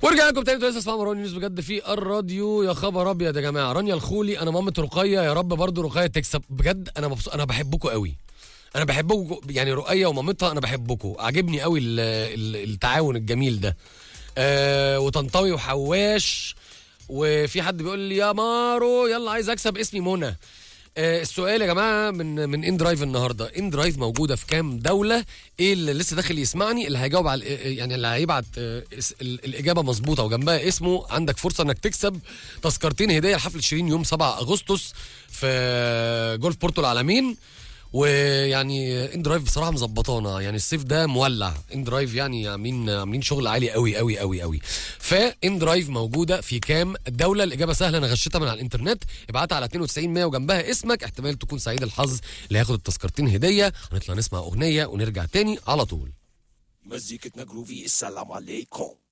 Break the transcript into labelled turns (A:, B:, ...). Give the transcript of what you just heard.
A: ورجع لكم تاني لسه اسمعوا مروان يونس بجد في الراديو يا خبر ابيض يا جماعه رانيا الخولي انا مامة رقيه يا رب برضو رقيه تكسب بجد انا مبسوط انا بحبكم قوي انا بحبكم يعني رقيه ومامتها انا بحبكم عاجبني قوي ال- ال- التعاون الجميل ده آه وطنطاوي وحواش وفي حد بيقول لي يا مارو يلا عايز اكسب اسمي منى آه السؤال يا جماعه من من ان درايف النهارده ان درايف موجوده في كام دوله ايه اللي لسه داخل يسمعني اللي هيجاوب على يعني اللي هيبعت آه، اس- ال- الاجابه مظبوطه وجنبها اسمه عندك فرصه انك تكسب تذكرتين هديه لحفله شيرين يوم 7 اغسطس في جولف بورتو العالمين ويعني ان درايف بصراحه مظبطانا يعني الصيف ده مولع ان درايف يعني عاملين عاملين شغل عالي قوي قوي قوي قوي فان درايف موجوده في كام دوله الاجابه سهله انا غشيتها من على الانترنت ابعتها على 92 100 وجنبها اسمك احتمال تكون سعيد الحظ اللي هياخد التذكرتين هديه هنطلع نسمع اغنيه ونرجع تاني على طول
B: مزيكتنا جروفي السلام عليكم